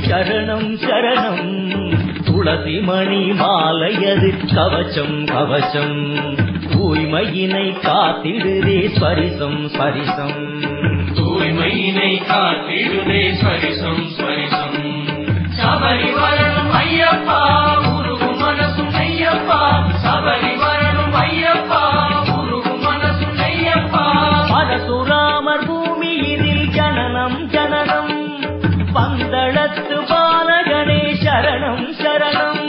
சரணம் சரணம் துளசி மணி மாலையது கவச்சம் கவச்சம் தூய்மையினை காத்திடுதே ஸ்பரிசம் ஸ்பரிசம் தூய்மையினை காத்திடுதே ஸ்வரிசம் ஸ்வரிசம் சபரி வரணும் ஐயப்பா உருகும் மனசும் ஐயப்பா சபரி வரணும் ஐயப்பா உருகும் மனசும் ஐயப்பா பரசுராமர் பூமியினில் ஜனனம் ஜனனம் பந்தளத்து பாலகனே சரணம் சரணம்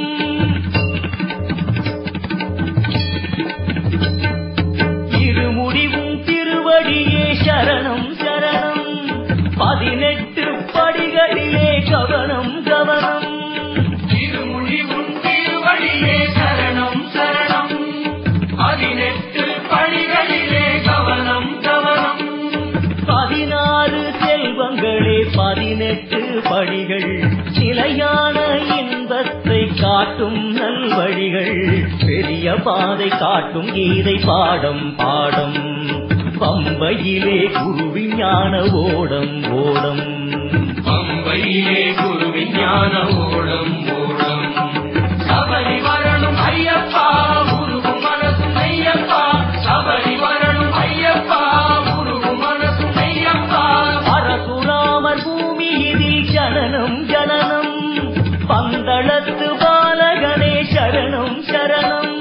இருமுடிவும் திருவடியே சரணம் சரணம் பதினெட்டு படிகளிலே கவனம் கவனம் திருமுடிவும் திருவடியே சரணம் சரணம் பதினெட்டு படிகளிலே கவனம் கவனம் பதினாறு செல்வங்களே பதினெட்டு படிகள் நிலையான இன்பத்தை காட்டும் நல்வழிகள் பெரிய பாதை காட்டும் கீதை பாடம் பாடம் பம்பையிலே குருவின் ஞான ஓடம் ஓடம் பம்பையிலே குரு விஞ்ஞான ஓடம் ஓடம் சபரி வரணும் ஐயப்பா உருகும் மனசும் ஐயப்பா சபரி வரணும் ஐயப்பா உருகும் மனசும் ஐயப்பா பரசுராமர் பூமியினில் ஜனனம் ஜனனம் பந்தளத்து பாலகனே சரணம் சரணம்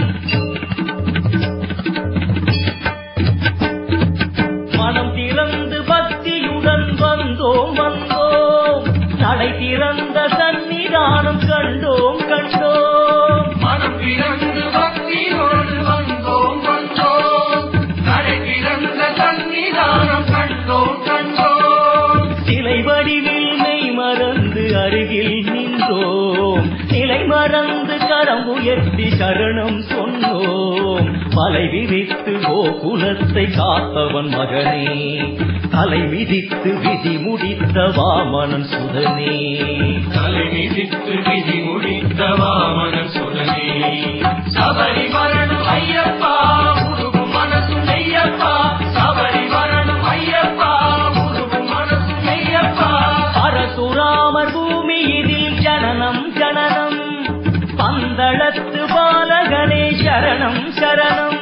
மனம் திறந்து பக்தியுடன் வந்தோம் வந்தோம் நடை திறந்த சன்னிதானம் கண்டோம் கண்டோம் மனம் பிறந்து பக்தியோடு வந்தோம் வந்தோம் கடை பிறந்த சன்னிதானம் கண்டோம் கண்டோம் சிலை வடிவில் மெய் மறந்து அருகில் நின்றோம் நிலை மறந்து கரம் உயர்த்தி சரணம் சொன்னோம் மலை விரித்து கோகுலத்தை காத்தவன் மகனே தலை விதித்து விதி முடித்த வாமனன் சுதனே தலை மிதித்து விதி முடித்த வாமன சுடனே சபரி வரணும் ஐயப்பா உருகும் மனசு ஐயப்பா சபரி வரணும் ஐயப்பா உருகும் மனசு ஐயப்பா பரசுராமர் பூமியினில் ஜனனம் ஜனனம் பந்தளத்து பாலகனே சரணம் சரணம்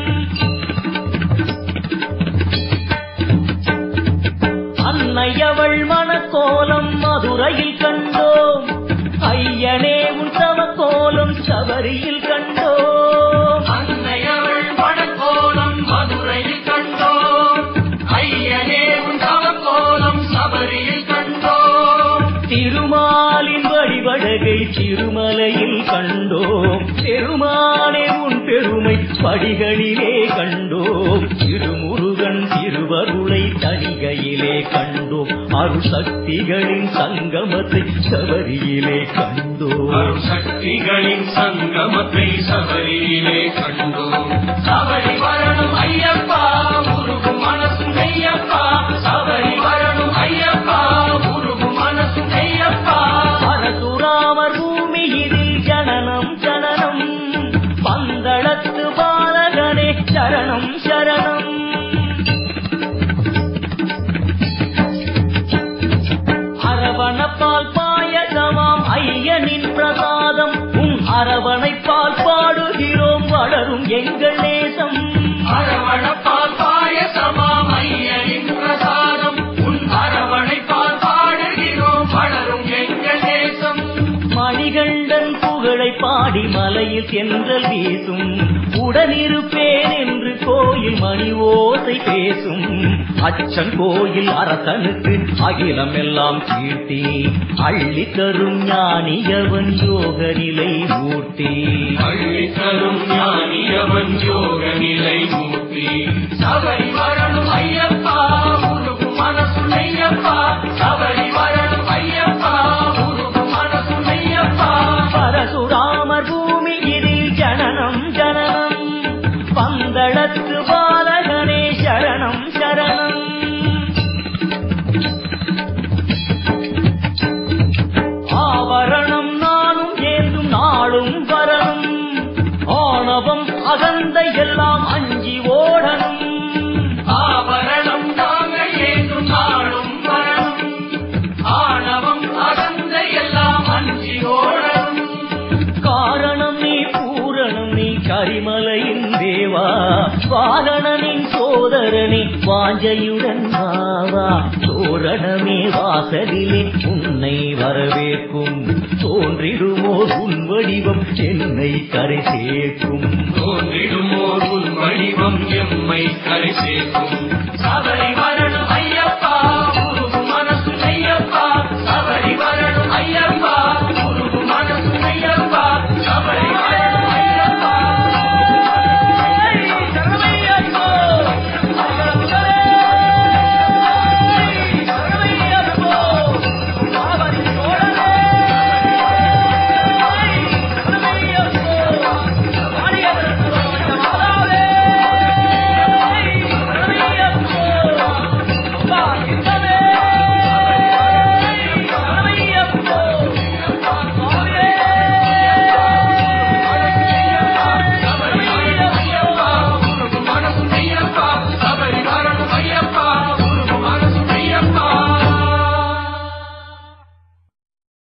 அன்னையவள் மனக்கோலம் மதுரையில் கண்டோம் ஐயனே உன் சமக்கோலம் சபரியில் கண்டோம் அன்னையவள் வடக்கோலம் மதுரையில் கண்டோம் ஐயனே உன் சமக்கோலம் சபரியில் கண்டோம் திருமாலின் வழிவடகை திருமலையில் கண்டோம் பெருமானே உன் பெருமை படிகளிலே கண்டோம் திருமுருகன் திருவருளை தனிகையிலே கண்டோம் அருள் சக்திகளின் சங்கமத்தை சபரியிலே கண்டோம் அருள் சக்திகளின் சங்கமத்தை சபரியிலே கண்டோம் சபரி வரணும் ஐயப்பா உருகும் மனசும் ஐயப்பா சபரி வரணும் ஐயப்பா உருகும் மனசும் ஐயப்பா பரசுராமர் பூமியினில் ஜனனம் ஜனனம் பந்தளத்து பாலகனே சரணம் சரணம் அரவணப்பால் பாயசமாம் ஐயனின் பிரசாதம் உன் அரவணைப்பால் பாடுகிறோம் வளரும் எங்கள் நேசம் அரவணப்பால் பாயசமாம் ஐயனின் பிரசாதம் உன் அரவணைப்பால் பாடுகிறோம் வளரும் எங்கள் தேசம் மணிகண்டன் புகழை பாடி மலையில் சென்றல் வீசும் உடனிருப்பேன் என்று கோயில் மணி ஓசை பேசும் அச்சன் கோயில் அரசனுக்கு அகிலம் எல்லாம் கீர்த்தி அள்ளி தரும் ஞானியவன் யோக நிலை ஊட்டி அள்ளி தரும் ஞானியவன் யோக நிலை மூர்த்தி சபரி வரணும் ஐயப்பா உருகும் மனசு ஐயப்பா சபரி வரணும் ஐயப்பா உருகும் மனசு ஐயப்பா பரசுராமர் பூமி இதில் ஜனனம் ஜனனம் பந்தளத்து பாலகனே சரணம் சரணம் ஆவரணம் நானும் ஏந்தும் நாளும் வரணும் ஆணவம் அகந்தை எல்லாம் அஞ்சி ஓடணும் ஆபரணம் தாங்கள் ஏற்றும் நாளும் வரணும் ஆணவம் அகந்த வாகனனின் சோதரனே வாஞ்சையுடன் வாவா தோரணமே வாசலிலே உன்னை வரவேற்கும் தோன்றிடுமோ உன் வடிவம் என்னை கரை சேர்க்கும் தோன்றிடுமோர் உன் வடிவம் எம்மை கரை சேர்க்கும் சபரிமலை